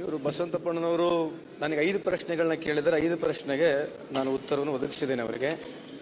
ಇವರು ಬಸವಂತಪ್ಪಣ್ಣನವರು ನನಗೆ ಐದು ಪ್ರಶ್ನೆಗಳನ್ನ ಕೇಳಿದರೆ ಐದು ಪ್ರಶ್ನೆಗೆ ನಾನು ಉತ್ತರವನ್ನು ಒದಗಿಸಿದ್ದೇನೆ ಅವರಿಗೆ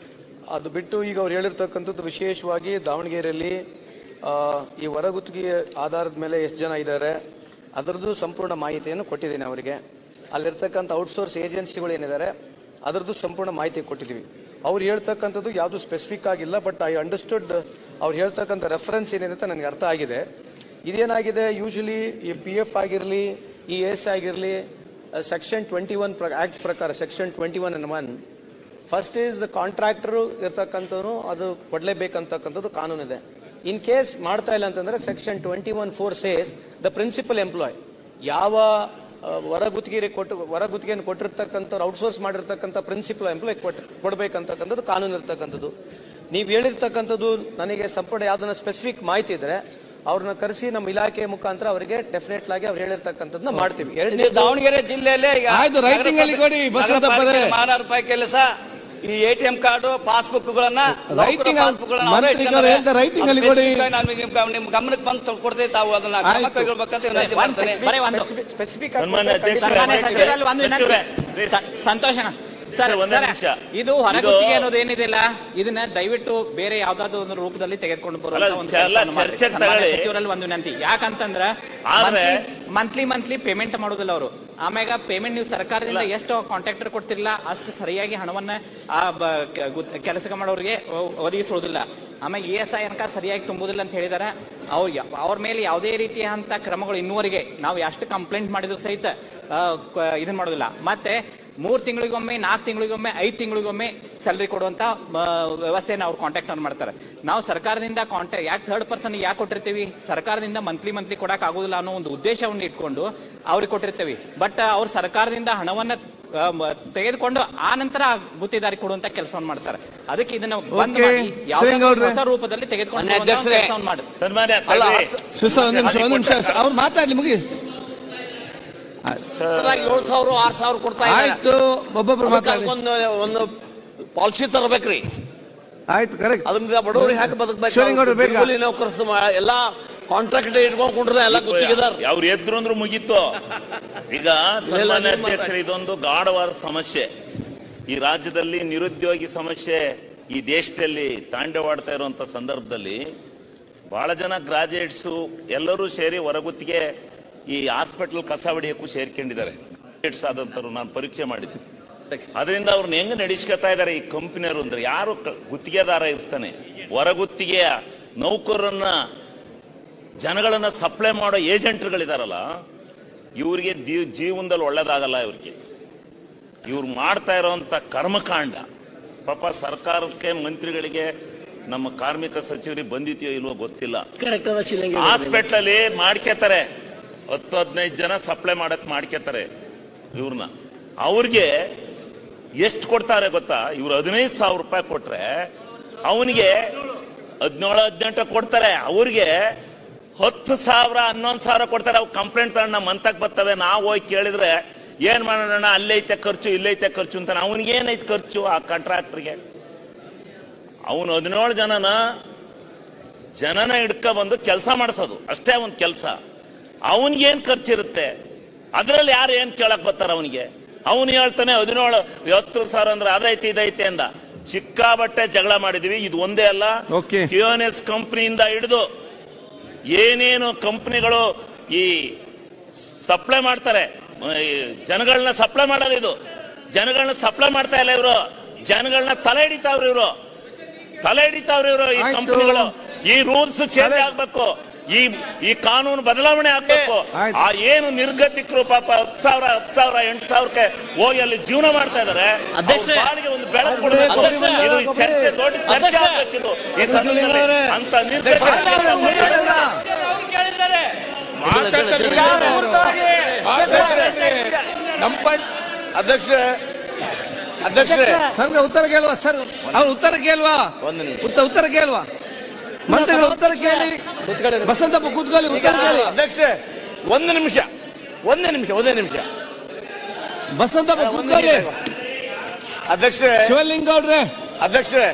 ಅದು ಬಿಟ್ಟು ಈಗ ಅವ್ರು ಹೇಳಿರ್ತಕ್ಕಂಥದ್ದು ವಿಶೇಷವಾಗಿ ದಾವಣಗೆರೆಯಲ್ಲಿ ಆ, ಈ ಹೊರಗುತ್ತಿಗೆ ಆಧಾರದ ಮೇಲೆ ಎಷ್ಟು ಜನ ಇದ್ದಾರೆ ಅದರದ್ದು ಸಂಪೂರ್ಣ ಮಾಹಿತಿಯನ್ನು ಕೊಟ್ಟಿದ್ದೇನೆ ಅವರಿಗೆ ಅಲ್ಲಿರ್ತಕ್ಕಂಥ ಔಟ್ಸೋರ್ಸ್ ಏಜೆನ್ಸಿಗಳು ಏನಿದ್ದಾರೆ ಅದರದ್ದು ಸಂಪೂರ್ಣ ಮಾಹಿತಿ ಕೊಟ್ಟಿದ್ದೀವಿ ಅವ್ರು ಹೇಳ್ತಕ್ಕಂಥದ್ದು ಯಾವುದು ಸ್ಪೆಸಿಫಿಕ್ ಆಗಿಲ್ಲ ಬಟ್ ಐ ಅಂಡರ್ಸ್ಟುಡ್ ಅವ್ರು ಹೇಳ್ತಕ್ಕಂಥ ರೆಫರೆನ್ಸ್ ಏನಿದೆ ಅಂತ ನನಗೆ ಅರ್ಥ ಆಗಿದೆ ಇದೇನಾಗಿದೆ ಯೂಶಲಿ ಈ ಪಿ ಎಫ್ ಆಗಿರಲಿ ಈ ಎಸ್ ಆಗಿರಲಿ ಸೆಕ್ಷನ್ ಟ್ವೆಂಟಿ ಒನ್ ಆಕ್ಟ್ ಪ್ರಕಾರ section twenty one and one first is the contractor ಇರ್ತಕ್ಕಂಥವ್ರು ಅದು ಕೊಡ್ಲೇಬೇಕಂತಕ್ಕಂಥದ್ದು ಕಾನೂನು ಇದೆ ಇನ್ ಕೇಸ್ ಮಾಡ್ತಾ ಇಲ್ಲ ಅಂತಂದ್ರೆ section twenty one four says the principal employ ಯಾವ ಆ, ಹೊರ ಗುತ್ತಿಗೆ ಕೊಟ್ಟು ಹೊರ ಗುತ್ತಿಗೆಯನ್ನು ಕೊಟ್ಟಿರ್ತಕ್ಕಂಥವ್ರು ಔಟ್ಸೋರ್ಸ್ ಮಾಡಿರ್ತಕ್ಕಂಥ ಪ್ರಿನ್ಸಿಪಲ್ ಎಂಪ್ಲಾಯ್ ಕೊಟ್ ಕೊಡ್ಬೇಕಂತಕ್ಕಂಥದ್ದು ಕಾನೂನು ಇರ್ತಕ್ಕಂಥದ್ದು ನೀವು ಹೇಳಿರ್ತಕ್ಕಂಥದ್ದು ನನಗೆ ಸಂಪೂರ್ಣ ಯಾವ್ದನ್ನ ಸ್ಪೆಸಿಫಿಕ್ ಮಾಹಿತಿ ಇದ್ರೆ ಅವ್ರನ್ನ ಕರೆಸಿ ನಮ್ಮ ಇಲಾಖೆ ಮುಖಾಂತರ ಅವರಿಗೆ ಡೆಫಿನೆಟ್ ಆಗಿ ಅವ್ರು ಹೇಳಿರ್ತಕ್ಕಂಥದ್ದನ್ನ ಮಾಡ್ತೀವಿ ನೀವು ಎರಡನೇ ದಾವಣಗೆರೆ ಜಿಲ್ಲೆಯಲ್ಲೇ ಈಗ ಆಯ್ತು, writing ಅಲ್ಲಿ ಕೊಡಿ, ಬಸವಂತಪ್ಪರೇ. ಮಾರಾಟ ರೂಪಾಯಿ ಕೆಲಸ ಈ ಎಟಿಎಂ ಕಾರ್ಡ್ ಪಾಸ್ಬುಕ್ ಗಳನ್ನ Writing ಅಲ್ಲಿ- ಮಂತ್ರಿಗಳು ಹೇಳ್ತಾರೆ, writing ಅಲ್ಲಿ ಕೊಡಿ. ನಿಮ್ ಗಮನಕ್ಕೆ ಬಂದು ಕೊಡ್ತೇವೆ ತಾವು ಅದನ್ನ ಕ್ರಮ ಆಯ್ತು. ಕೈಗೊಳ್ಬೇಕಂತ ವಿನಂತಿ ಮಾಡ್ತೇನೆ ಬರೀ ಒಂದು ಸ್ಪೆಸಿಫಿಕ್ ಸನ್ಮಾನ್ಯ ಅಧ್ಯಕ್ಷರೇ, ಸನ್ಮಾನ್ಯ ಸಚಿವರಲ್ಲಿ ಒಂದು ವಿನಂತಿ ಸಚಿವರೇ, ಸ- ಸಂತೋಷಣ ಸರ್ ಒಂದೇ ಸರ್, ನಿಮಿಷ. ಇದು ಹೊರಗುತ್ತಿಗೆ ಇದು- ಅನ್ನೋದು ಏನಿದೆಯಲ್ಲ ಇದನ್ನ ದಯವಿಟ್ಟು ಬೇರೆ ಯಾವ್ದಾದ್ರು ಒಂದು ರೂಪದಲ್ಲಿ ತೆಗೆದುಕೊಂಡು ಬರುವಂತ ಅಲ್ಲ, ಒಂದು ಎಲ್ಲ ಕೆಲಸವನ್ನು ಮಾಡ್ರಿ. ಚರ್ಚೆಗೆ ಸನ್ಮಾನ್ಯ ತಗೊಳ್ಳಿ. ಸಚಿವರಲ್ಲಿ ಒಂದು ವಿನಂತಿ ಯಾಕಂತಂದ್ರ ಆದ್ರೆ- ಮಂತ್ಲಿ ಮಂತ್ಲಿ ಪೇಮೆಂಟ್ ಮಾಡೋದಿಲ್ಲ ಅವರು ಆಮ್ಯಾಗ ಪೇಮೆಂಟ್ ನೀವು ಸರ್ಕಾರದಿಂದ ಎಷ್ಟು ಕಾಂಟ್ರಾಕ್ಟರ್ ಕೊಡ್ತಿರಲ್ಲ ಅಷ್ಟು ಸರಿಯಾಗಿ ಹಣವನ್ನ ಆ ಬ- ಕ- ಗುತ್- ಕೆಲಸ ಮಾಡೋರಿಗೆ ಒ- ಒದಗಿಸೋದಿಲ್ಲ ಆಮೇಲೆ ಇ ಎಸ್ ಐ ಅನ್ಕ ಸರಿಯಾಗಿ ತುಂಬುದಿಲ್ಲ ಅಂತ ಹೇಳಿದಾರೆ ಅವ್ರು ಯಾ- ಅವ್ರ ಮೇಲೆ ಯಾವುದೇ ರೀತಿಯಂತ ಕ್ರಮಗಳು ಇನ್ನೂವರೆಗೆ ನಾವು ಎಷ್ಟು ಕಂಪ್ಲೇಂಟ್ ಮಾಡಿದ್ರು ಸಹಿತ ಆ, ಕ- ಇದನ್ ಮಾಡೋದಿಲ್ಲ ಮತ್ತೆ ಮೂರ್ ತಿಂಗಳಿಗೊಮ್ಮೆ ನಾಲ್ಕು ತಿಂಗಳಿಗೊಮ್ಮೆ ಐದು ತಿಂಗಳಿಗೊಮ್ಮೆ ಸ್ಯಾಲರಿ ಕೊಡುವಂತ ಆ, ವ್ಯವಸ್ಥೆನ ಅವ್ರು ಕಾಂಟ್ಯಾಕ್ಟ್ ಅವ್ರು ಮಾಡ್ತಾರೆ ನಾವು ಸರ್ಕಾರದಿಂದ ಕಾಂಟ್ಯಾಕ್ಟ್ ಯಾಕೆ ಥರ್ಡ್ ಪರ್ಸನ್ ಯಾಕೆ ಕೊಟ್ಟಿರ್ತೀವಿ ಸರ್ಕಾರದಿಂದ ಮಂತ್ಲಿ ಮಂತ್ಲಿ ಕೊಡಕ್ ಆಗುದಿಲ್ಲ ಅನ್ನೋ ಒಂದು ಉದ್ದೇಶವನ್ನು ಇಟ್ಕೊಂಡು ಅವ್ರಿಗೆ ಕೊಟ್ಟಿರ್ತೀವಿ ಬಟ್ ಅವ್ರು ಸರ್ಕಾರದಿಂದ ಹಣವನ್ನ ಆ, ಮ- ತೆಗೆದುಕೊಂಡು ಆ ನಂತರ ಗುತ್ತಿದಾರಿ ಕೊಡುವಂತ ಕೆಲಸವನ್ನು ಮಾಡ್ತಾರೆ ಅದಕ್ಕೆ ಇದನ್ನ ಬಂದ್ Okay. ಮಾಡಿ ಯಾವುದೇ ಶ್ರೀಗೌಡ್ರೆ. ಹೊಸ ರೂಪದಲ್ಲಿ ತೆಗೆದುಕೊಂಡು ಮಾನ್ಯ ಅಧ್ಯಕ್ಷರೇ. ಕೆಲಸವನ್ನು ಮಾಡಿ ಸನ್ಮಾನ್ಯ ಅಲ್ಲ, ತಗೊಳ್ಳಿ. ಸುಸ ಒಂದ್ ನಿಮಿಷ ಒಂದ್ ನಿಮಿಷ ಅವ್ರು ಮಾತಾಡ್ಲಿ ಮುಗಿ ಏಳು ಸಾವಿರ ಆರ್ ಸಾವಿರ ಕೊಡ್ತಾ ಇದ್ದಾರೆ. ಆಯ್ತು ಒಬ್ಬೊಬ್ರು ಮಾತಾಡಿ ಒಂದು ಒಂದು ಪಾಲಿಸಿ ತರಬೇಕ್ರಿ ಆಯ್ತು ಕರೆಕ್ಟ್ ಅದರಿಂದ ಬಡವರಿಗೆ ಹಾಕಿ ಬದುಕಬೇಕು ಶಿವಲಿಂಗೌಡ್ರು ಬೇಗ. ಕೂಲಿ ನೌಕರಸ್ಥ ಮಾ- ಎಲ್ಲಾ ಕಾಂಟ್ರಾಕ್ಟ್ ಇಟ್ಕೊಂಡು ಕುಂಡ್ರೆ ಎಲ್ಲ ಗುತ್ತಿಗೆದಾರ ಅವ್ರು ಎದ್ರು ಅಂದ್ರು ಮುಗೀತು ಈಗ ಸನ್ಮಾನ್ಯ ಅಧ್ಯಕ್ಷರ ಇದೊಂದು ಗಾಢವಾದ ಸಮಸ್ಯೆ ಈ ರಾಜ್ಯದಲ್ಲಿ ನಿರುದ್ಯೋಗಿ ಸಮಸ್ಯೆ ಈ ದೇಶದಲ್ಲಿ ತಾಂಡವಾಡ್ತಾ ಇರುವಂತ ಸಂದರ್ಭದಲ್ಲಿ ಬಹಳ ಜನ ಗ್ರಾಜುಯೇಟ್ಸು ಎಲ್ಲರೂ ಸೇರಿ ಹೊರಗುತ್ತಿಗೆ ಈ ಹಾಸ್ಪಿಟಲ್ ಕಸ ಹೊಡೆಯಕ್ಕೂ ಸೇರ್ಕೊಂಡಿದ್ದಾರೆ ಗ್ರಾಜುಯೇಟ್ಸ್ ಆದಂತರು ನಾನು ಪರೀಕ್ಷೆ ಮಾಡಿದ್ದೆ ಅದರಿಂದ ಅವ್ರನ್ನ ಹೆಂಗ್ ನಡೆಸ್ಕೊತಾ ಇದ್ದಾರೆ ಈ ಕಂಪನಿಯವರು ಅಂದ್ರೆ ಯಾರು ಕ- ಗುತ್ತಿಗೆದಾರ ಇರ್ತಾನೆ ಹೊರಗುತ್ತಿಗೆಯ ನೌಕರರನ್ನ ಜನಗಳನ್ನ ಸಪ್ಲೈ ಮಾಡೋ ಏಜೆಂಟ್ಗಳಿದಾರಲ್ಲ ಇವ್ರಿಗೆ ದೀವ್- ಜೀವನದಲ್ಲಿ ಒಳ್ಳೇದಾಗಲ್ಲ ಇವ್ರಿಗೆ ಇವ್ರು ಮಾಡ್ತಾ ಇರೋಂಥ ಕರ್ಮಕಾಂಡ ಪಾಪ ಸರ್ಕಾರಕ್ಕೆ ಮಂತ್ರಿಗಳಿಗೆ ನಮ್ಮ ಕಾರ್ಮಿಕ ಸಚಿವರಿಗೆ ಬಂದಿದೆಯೋ ಇಲ್ವೋ ಗೊತ್ತಿಲ್ಲ ಕರೆಕ್ಟ್ ಅದ ಶಿಲಿಂಗಿ ಹಾಸ್ಪಿಟ್ಲ್ ಅಲ್ಲಿ ಮಾಡ್ಕೋತಾರೆ ಹತ್ತು ಹದಿನೈದು ಜನ ಸಪ್ಲೈ ಮಾಡಕ್ ಮಾಡ್ಕೋತಾರೆ ಇವ್ರನ್ನ ಅವ್ರಿಗೆ ಎಷ್ಟು ಕೊಡ್ತಾರೆ ಗೊತ್ತಾ ಇವ್ರು ಹದಿನೈದು ಸಾವಿರ ರೂಪಾಯಿ ಕೊಟ್ರೆ ಅವನಿಗೆ ಹದಿನೇಳು ಹದಿನೆಂಟು ಕೊಡ್ತಾರೆ ಅವ್ರಿಗೆ ಹತ್ತು ಸಾವಿರ ಹನ್ನೊಂದು ಸಾವಿರ ಕೊಡ್ತಾರೆ ಅವು ಕಂಪ್ಲೇಂಟ್ ತಗೊಂಡು ನಮ್ಮ ಮಂತಕ್ ಬರ್ತವೆ ನಾವು ಹೋಗಿ ಕೇಳಿದ್ರೆ ಏನ್ ಮಾಡೋಣ ಅಲ್ಲೈತೆ ಖರ್ಚು ಇಲ್ಲೈತೆ ಖರ್ಚು ಅಂತ ಅವನಿಗೆ ಏನೈತೆ ಖರ್ಚು ಆ ಕಾಂಟ್ರಾಕ್ಟರ್ಗೆ ಅವನು ಹದಿನೇಳು ಜನನ ಜನನ ಹಿಡ್ಕ ಬಂದು ಕೆಲಸ ಮಾಡಿಸೋದು ಅಷ್ಟೇ ಒಂದು ಕೆಲಸ ಅವನಿಗೇನ್ ಖರ್ಚಿರುತ್ತೆ ಅದ್ರಲ್ಲಿ ಯಾರು ಏನ್ ಕೇಳಕ್ ಬರ್ತಾರ ಅವನಿಗೆ ಅವನು ಹೇಳ್ತಾನೆ ಹದಿನೇಳು ಹತ್ತು ಸಾವಿರ ಅಂದ್ರೆ ಅದೈತೆ ಇದೈತೆ ಅಂದ ಸಿಕ್ಕಾಬಟ್ಟೆ ಜಗಳ ಮಾಡಿದ್ವಿ ಇದು ಒಂದೇ ಅಲ್ಲ Okay. ಕ್ಯೂಎನ್ಎಸ್ ಕಂಪ್ನಿಯಿಂದ ಹಿಡಿದು ಏನೇನು ಕಂಪ್ನಿಗಳು ಈ ಸಪ್ಲೈ ಮಾಡ್ತಾರೆ ಈ ಜನಗಳನ್ನ ಸಪ್ಲೈ ಮಾಡೋದು ಇದು ಜನಗಳನ್ನ ಸಪ್ಲೈ ಮಾಡ್ತಾ ಇಲ್ಲ ಇವರು ಜನಗಳನ್ನ ತಲೆ ಹಿಡಿತಾವ್ರಿ ಇವರು ತಲೆ ಹಿಡಿತಾವ್ರಿ ಇವರು ಈ ಆಯ್ತು. ಕಂಪನಿಗಳು ಈ ರೂಲ್ಸ್ ಚೇಂಜ್ ಆಗ್ಬೇಕು ಈ ಈ ಕಾನೂನು ಬದಲಾವಣೆ ಆಗ್ಬೇಕು ಆಯ್ತು. ಆ ಏನು ನಿರ್ಗತಿಕರು ಪಾಪ ಹತ್ತು ಸಾವಿರ ಹತ್ತು ಸಾವಿರ ಎಂಟು ಸಾವಿರಕ್ಕೆ ಹೋಗಿ ಅಲ್ಲಿ ಜೀವನ ಮಾಡ್ತಾ ಇದಾರೆ ಅಧ್ಯಕ್ಷೆ. ಅವ್ರ ಬಾಳಿಗೆ ಒಂದು ಬೆಳಕು ಕೊಡ್ಬೇಕು ಅಧ್ಯಕ್ಷೆ. ಇದು ಈ ಚರ್ಚೆ ದೊಡ್ಡ ಚರ್ಚೆ ಅಧ್ಯಕ್ಷೆ. ಆಗ್ಬೇಕಿದು ಈ ಸಂದರ್ಭದಲ್ಲಿ ಅಂತ ನಿರ್ದೇಶನ ಅಧ್ಯಕ್ಷರೇ ಅಧ್ಯಕ್ಷರೇ ಸರ್ ಉತ್ತರ ಕೇಳುವ ಸರ್ ಅವ್ರು ಉತ್ತರ ಕೇಳುವ ಒಂದು ನಿಮಿಷ. ಉತ್ತ- ಉತ್ತರ ಕೇಳುವ ಮಂತ್ರಿಗಳು ಉತ್ತರ ಕೇಳಿ ಬಸಂತಪ್ಪ ಕೂತ್ಕೊಳ್ಳಿ ಉತ್ತರ ಕೇಳಿ ಅಧ್ಯಕ್ಷರೇ ಒಂದು ನಿಮಿಷ ಒಂದೇ ನಿಮಿಷ ಒಂದೇ ನಿಮಿಷ ಬಸಂತಪ್ಪ ಕೂತ್ಕೊಳ್ಳಿ ಅಧ್ಯಕ್ಷರೇ ಶಿವಲಿಂಗೌಡ್ರೆ ಅಧ್ಯಕ್ಷರೇ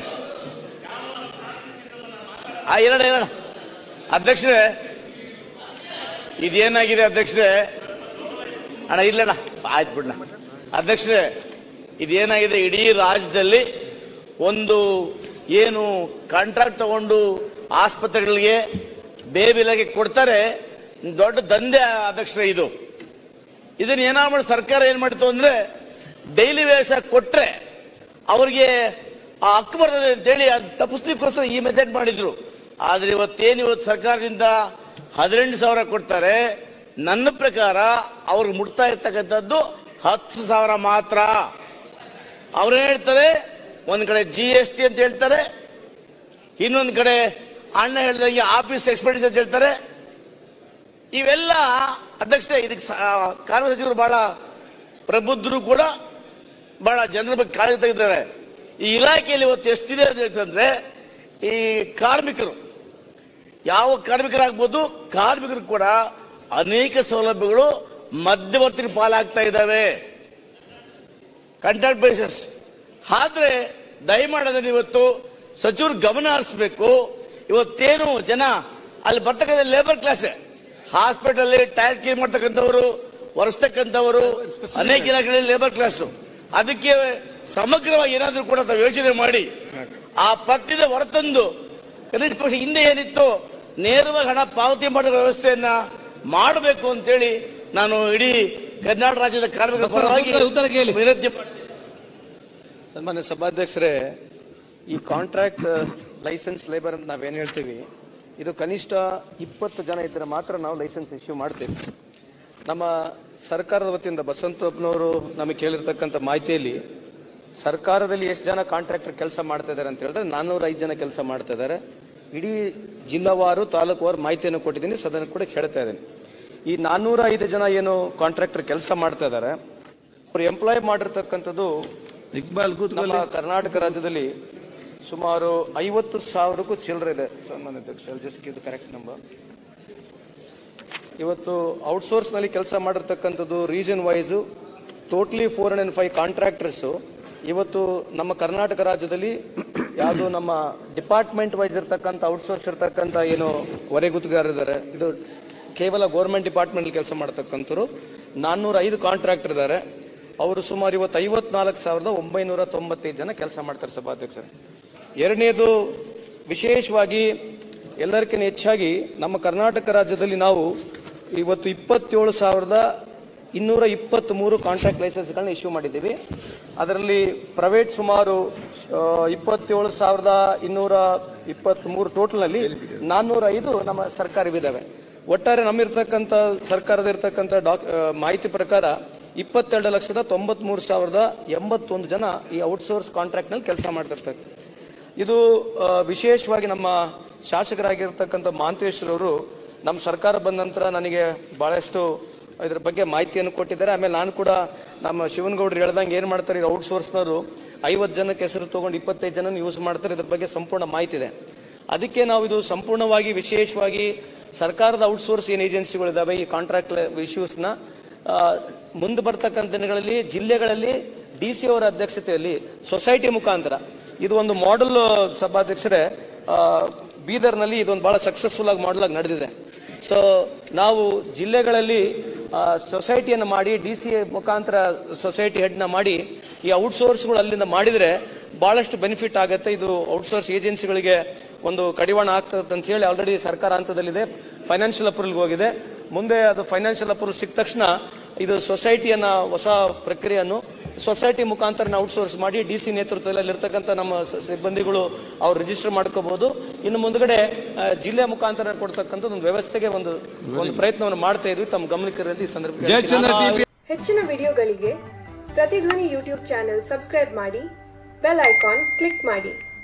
ಆ ಎರಡು ಎರಡು ಅಧ್ಯಕ್ಷರೇ ಇದೇನಾಗಿದೆ ಅಧ್ಯಕ್ಷರೇ ಅಣ್ಣ ಇಲ್ಲಣ್ಣ ಆಯ್ತು ಬಿಡಣ ಅಧ್ಯಕ್ಷರೇ ಇದೇನಾಗಿದೆ ಇಡೀ ರಾಜ್ಯದಲ್ಲಿ ಒಂದು ಏನು ಕಾಂಟ್ರಾಕ್ಟ್ ತಗೊಂಡು ಆಸ್ಪತ್ರೆಗಳಿಗೆ ಬೇಬಿಲಾಗಿ ಕೊಡ್ತಾರೆ ದೊಡ್ಡ ದಂಧೆ ಅಧ್ಯಕ್ಷರೇ ಇದು ಇದನ್ನ ಏನಾದ್ರು ಮಾಡಿ ಸರ್ಕಾರ ಏನ್ ಮಾಡಿತು ಅಂದ್ರೆ ಡೈಲಿ ವೇಸ ಕೊಟ್ರೆ ಅವ್ರಿಗೆ ಆ ಹಕ್ಕು ಬರ್ತದೆ ಅಂತೇಳಿ ಅದು ತಪ್ಪಿಸ್ಲಿಕ್ಕೋಸ್ಕರ ಈ ಮೆಥಡ್ ಮಾಡಿದ್ರು ಆದ್ರೆ ಇವತ್ತೇನು ಇವತ್ತು ಸರ್ಕಾರದಿಂದ ಹದಿನೆಂಟು ಸಾವಿರ ಕೊಡ್ತಾರೆ ನನ್ನ ಪ್ರಕಾರ ಅವ್ರಿಗೆ ಮುಟ್ತಾ ಇರ್ತಕ್ಕಂಥದ್ದು ಹತ್ತು ಸಾವಿರ ಮಾತ್ರ ಅವ್ರು ಹೇಳ್ತಾರೆ ಒಂದ್ ಕಡೆ ಜಿ ಎಸ್ ಟಿ ಅಂತ ಹೇಳ್ತಾರೆ ಇನ್ನೊಂದ್ ಕಡೆ ಅಣ್ಣ ಹೇಳಿದಂಗೆ ಆಫೀಸ್ ಎಕ್ಸ್ಪೆಂಡಿಚರ್ ಅಂತ ಹೇಳ್ತಾರೆ ಇವೆಲ್ಲ ಅಧ್ಯಕ್ಷರೇ ಇದಕ್ಕೆ ಸ- ಕಾರ್ಮಿಕ ಸಚಿವರು ಬಹಳ ಪ್ರಬುದ್ಧರು ಕೂಡ ಬಹಳ ಜನರ ಬಗ್ಗೆ ಕಾಳಜಿ ತೆಗೆದಿದ್ದಾರೆ ಈ ಇಲಾಖೆಯಲ್ಲಿ ಇವತ್ತು ಎಷ್ಟಿದೆ ಅಂತ ಹೇಳ್ತಂದ್ರೆ ಈ ಕಾರ್ಮಿಕರು ಯಾವ ಕಾರ್ಮಿಕರಾಗ್ಬೋದು ಕಾರ್ಮಿಕರು ಕೂಡ ಅನೇಕ ಸೌಲಭ್ಯಗಳು ಮಧ್ಯವರ್ತಿ ಪಾಲಾಗ್ತಾ ಇದ್ದಾವೆ ಕಾಂಟ್ರಾಕ್ಟ್ ಬೇಸಿಸ್ ಆದ್ರೆ ದಯಮಾಡೋದನ್ನ ಇವತ್ತು ಸಚಿವರು ಗಮನ ಹರಿಸಬೇಕು ಇವತ್ತೇನು ಜನ ಅಲ್ಲಿ ಬರ್ತಕ್ಕಂಥ labour class hospital tyre clean ಮಾಡ್ತಕ್ಕಂಥವ್ರು ಒರೆಸ್ತಕ್ಕಂಥವರು ಅನೇಕ ಇಲಾಖೆಗಳಲ್ಲಿ ಲೇಬರ್ ಕ್ಲಾಸ್ ಅದಕ್ಕೆ ಸಮಗ್ರವಾಗಿ ಏನಾದರೂ ಕೂಡ ತಾವು ಯೋಚನೆ ಮಾಡಿ ಆ ಪಟ್ಟಿದ ಹೊರತಂದು ಕನಿಷ್ಠ ಪಕ್ಷ ಹಿಂದೆ ಏನಿತ್ತು ನೇರವಾಗಿ ಹಣ ಪಾವತಿ ಮಾಡೋ ವ್ಯವಸ್ಥೆಯನ್ನ ಮಾಡಬೇಕು ಅಂತೇಳಿ ನಾನು ಇಡೀ ಕರ್ನಾಟಕ ರಾಜ್ಯದ ಕಾರ್ಮಿಕರ ಪರವಾಗಿ ಉತ್ತರ ಕೇಳಿ. ವಿನಂತಿ ಮಾಡ್ತೀನಿ. ಸನ್ಮಾನ್ಯ ಸಭಾಧ್ಯಕ್ಷರೇ ಈ ಕಾಂಟ್ರಾಕ್ಟ್ ಲೈಸೆನ್ಸ್ ಲೇಬರ್ ಅಂತ ನಾವೇನು ಹೇಳ್ತೀವಿ ಇದು ಕನಿಷ್ಠ ಇಪ್ಪತ್ತು ಜನ ಇದ್ದರೆ ಮಾತ್ರ ನಾವು ಲೈಸೆನ್ಸ್ ಇಶ್ಯೂ ಮಾಡ್ತೇವೆ ನಮ್ಮ ಸರ್ಕಾರದ ವತಿಯಿಂದ ಬಸವಂತಪ್ಪನವರು ನಮಗೆ ಕೇಳಿರ್ತಕ್ಕಂಥ ಮಾಹಿತಿಯಲ್ಲಿ ಸರ್ಕಾರದಲ್ಲಿ ಎಷ್ಟು ಜನ ಕಾಂಟ್ರಾಕ್ಟರ್ ಕೆಲಸ ಮಾಡ್ತಾ ಇದ್ದಾರೆ ಅಂತ ಹೇಳಿದ್ರೆ ನಾನ್ನೂರ ಐದು ಜನ ಕೆಲಸ ಮಾಡ್ತಾ ಇದ್ದಾರೆ ಇಡೀ ಜಿಲ್ಲಾವಾರು ತಾಲೂಕುವಾರು ಮಾಹಿತಿಯನ್ನು ಕೊಟ್ಟಿದ್ದೀನಿ ಸದನ ಕೂಡ ಹೇಳ್ತಾ ಇದ್ದೀನಿ ಈ ನಾನ್ನೂರ ಐದು ಜನ ಏನು ಕಾಂಟ್ರಾಕ್ಟರ್ ಕೆಲಸ ಮಾಡ್ತಾ ಇದ್ದಾರೆ ಅವ್ರು ಎಂಪ್ಲಾಯ್ ಮಾಡಿರ್ತಕ್ಕಂಥದ್ದು ಇಕ್ಬಾಲ್ ನಮ್ಮ ಕೂತ್ಕೊಳ್ಳಿ ಕರ್ನಾಟಕ ರಾಜ್ಯದಲ್ಲಿ ಸುಮಾರು ಐವತ್ತು ಸಾವಿರಕ್ಕೂ ಚಿಲ್ಲರೆ ಇದೆ ಸನ್ಮಾನ್ಯ ಅಧ್ಯಕ್ಷ ಜಸ್ಟ್ ಗಿವ್ ಕರೆಕ್ಟ್ ನಂಬರ್ ಇವತ್ತು ಔಟ್ಸೋರ್ಸ್ ನಲ್ಲಿ ಕೆಲಸ ಮಾಡಿರ್ತಕ್ಕಂಥದ್ದು region wise totally four hundred five contractors ಇವತ್ತು ನಮ್ಮ ಕರ್ನಾಟಕ ರಾಜ್ಯದಲ್ಲಿ ಯಾವುದು ನಮ್ಮ ಡಿಪಾರ್ಟ್ಮೆಂಟ್ ವೈಸ್ ಇರ್ತಕ್ಕಂಥ ಔಟ್ಸೋರ್ಸ್ ಇರ್ತಕ್ಕಂಥ ಏನು ಹೊರೆಗುತ್ತಿಗಾರರಿದ್ದಾರೆ ಇದು ಕೇವಲ ಗೌರ್ಮೆಂಟ್ ಡಿಪಾರ್ಟ್ಮೆಂಟ್ ಕೆಲಸ ಮಾಡ್ತಕ್ಕಂಥವ್ರು ನಾನ್ನೂರ ಐದು ಕಾಂಟ್ರಾಕ್ಟರ್ ಇದ್ದಾರೆ ಅವರು ಸುಮಾರು ಇವತ್ತು ಐವತ್ನಾಲ್ಕು ಸಾವಿರದ ಒಂಬೈನೂರ ತೊಂಬತ್ತೈದು ಜನ ಕೆಲಸ ಮಾಡ್ತಾರೆ ಸಭಾಧ್ಯಕ್ಷರು ಎರಡನೇದು ವಿಶೇಷವಾಗಿ ಎಲ್ಲರಿಗಿಂತ ಹೆಚ್ಚಾಗಿ ನಮ್ಮ ಕರ್ನಾಟಕ ರಾಜ್ಯದಲ್ಲಿ ನಾವು ಇವತ್ತು ಇಪ್ಪತ್ತೇಳು ಸಾವಿರದ ಇನ್ನೂರ ಇಪ್ಪತ್ತ್ ಮೂರು ಕಾಂಟ್ರಾಕ್ಟ್ ಲೈಸೆನ್ಸ್ಗಳನ್ನ ಇಶ್ಯೂ ಮಾಡಿದ್ದೀವಿ ಅದರಲ್ಲಿ ಪ್ರೈವೇಟ್ ಸುಮಾರು ಆ, ಇಪ್ಪತ್ತೇಳು ಸಾವಿರದ ಇನ್ನೂರ ಇಪ್ಪತ್ತ್ ಮೂರು ಟೋಟಲ್ನಲ್ಲಿ ನಾನ್ನೂರ ಐದು ನಮ್ಮ ಸರ್ಕಾರವಿದ್ದಾವೆ ಒಟ್ಟಾರೆ ನಮ್ಮಿರ್ತಕ್ಕಂಥ ಸರ್ಕಾರದ ಇರ್ತಕ್ಕಂಥ ಡಾಕ್ ಆ, ಮಾಹಿತಿ ಪ್ರಕಾರ ಇಪ್ಪತ್ತೆರಡು ಲಕ್ಷದ ತೊಂಬತ್ಮೂರು ಸಾವಿರದ ಎಂಬತ್ತೊಂದು ಜನ ಈ ಔಟ್ಸೋರ್ಸ್ ಕಾಂಟ್ರಾಕ್ಟ್ನಲ್ಲಿ ಕೆಲಸ ಮಾಡ್ತಿರ್ತಾರೆ ಇದು ಆ, ವಿಶೇಷವಾಗಿ ನಮ್ಮ ಶಾಸಕರಾಗಿರ್ತಕ್ಕಂಥ ಮಹಾಂತೇಶ್ವರವರು ನಮ್ಮ ಸರ್ಕಾರ ಬಂದ ನಂತರ ನನಗೆ ಬಹಳಷ್ಟು ಇದ್ರ ಬಗ್ಗೆ ಮಾಹಿತಿಯನ್ನು ಕೊಟ್ಟಿದ್ದಾರೆ ಆಮೇಲೆ ನಾನು ಕೂಡ ನಮ್ಮ ಶಿವನಗೌಡರು ಹೇಳ್ದಂಗೆ ಏನ್ ಮಾಡ್ತಾರೆ ಔಟ್ಸೋರ್ಸ್ನವರು ಐವತ್ತು ಜನಕ್ಕೆ ಹೆಸರು ತಗೊಂಡು ಇಪ್ಪತ್ತೈದು ಜನ ಯೂಸ್ ಮಾಡ್ತಾರೆ ಇದ್ರ ಬಗ್ಗೆ ಸಂಪೂರ್ಣ ಮಾಹಿತಿ ಇದೆ ಅದಕ್ಕೆ ನಾವು ಇದು ಸಂಪೂರ್ಣವಾಗಿ ವಿಶೇಷವಾಗಿ ಸರ್ಕಾರದ ಔಟ್ಸೋರ್ಸ್ ಏನು ಏಜೆನ್ಸಿಗಳಿದಾವೆ ಈ ಕಾಂಟ್ರಾಕ್ಟ್ ಇಶ್ಯೂಸ್ನ ಮುಂದೆ ಬರ್ತಕ್ಕಂಥ ದಿನಗಳಲ್ಲಿ ಜಿಲ್ಲೆಗಳಲ್ಲಿ ಡಿ ಸಿ ಅವರ ಅಧ್ಯಕ್ಷತೆಯಲ್ಲಿ ಸೊಸೈಟಿ ಮುಖಾಂತರ ಇದು ಒಂದು ಮಾಡೆಲ್ ಸಭಾಧ್ಯಕ್ಷರೇ ಆ, ಬೀದರ್ನಲ್ಲಿ ಇದೊಂದು ಬಹಳ ಸಕ್ಸಸ್ಫುಲ್ ಆಗಿ ಮಾಡೆಲ್ ಆಗಿ ನಡೆದಿದೆ ಸೊ ನಾವು ಜಿಲ್ಲೆಗಳಲ್ಲಿ ಸೊಸೈಟಿಯನ್ನು ಮಾಡಿ ಡಿ ಸಿ ಮುಖಾಂತರ ಸೊಸೈಟಿ ಹೆಡ್ನ ಮಾಡಿ ಈ ಔಟ್ಸೋರ್ಸ್ಗಳು ಅಲ್ಲಿಂದ ಮಾಡಿದ್ರೆ ಬಹಳಷ್ಟು ಬೆನಿಫಿಟ್ ಆಗುತ್ತೆ ಇದು ಔಟ್ಸೋರ್ಸ್ ಏಜೆನ್ಸಿಗಳಿಗೆ ಒಂದು ಕಡಿವಾಣ ಆಗ್ತದೆ ಅಂತ ಹೇಳಿ ಆಲ್ರೆಡಿ ಸರ್ಕಾರ ಹಂತದಲ್ಲಿದೆ ಫೈನಾನ್ಷಿಯಲ್ ಅಪ್ರೂವಲ್ಗೆ ಹೋಗಿದೆ ಮುಂದೆ ಅದು ಫೈನಾನ್ಷಿಯಲ್ ಅಪ್ರೂವಲ್ ಸಿಕ್ಕ ತಕ್ಷಣ ಇದು ಸೊಸೈಟಿಯನ್ನ ಹೊಸ ಪ್ರಕ್ರಿಯೆಯನ್ನು ಸೊಸೈಟಿ ಮುಖಾಂತರ ಔಟ್ಸೋರ್ಸ್ ಮಾಡಿ ಡಿ ಸಿ ನೇತೃತ್ವದಲ್ಲಿ ಇರ್ತಕ್ಕಂಥ ನಮ್ಮ ಸ- ಸಿಬ್ಬಂದಿಗಳು ಅವ್ರು ರಿಜಿಸ್ಟರ್ ಮಾಡ್ಕೋಬಹುದು ಇನ್ನು ಮುಂದ್ಗಡೆ ಆ, ಜಿಲ್ಲೆ ಮುಖಾಂತರ ಕೊಡ್ತಕ್ಕಂಥ ಒಂದು ವ್ಯವಸ್ಥೆಗೆ ಒಂದು ಒಂದು ಪ್ರಯತ್ನವನ್ನು ಮಾಡ್ತಾ ಇದ್ವಿ ತಮ್ಮ ಗಮನಕ್ಕೆ ಇರೋದು ಈ ಸಂದರ್ಭದಲ್ಲಿ ಜಯಚಂದ್ರ ಟಿಪಿ ಹೆಚ್ಚಿನ ವಿಡಿಯೋಗಳಿಗೆ ಪ್ರತಿಧ್ವನಿ ಯೂಟ್ಯೂಬ್ ಚಾನೆಲ್ ಸಬ್ಸ್ಕ್ರೈಬ್ ಮಾಡಿ ಬೆಲ್ ಐಕಾನ್ ಕ್ಲಿಕ್ ಮಾಡಿ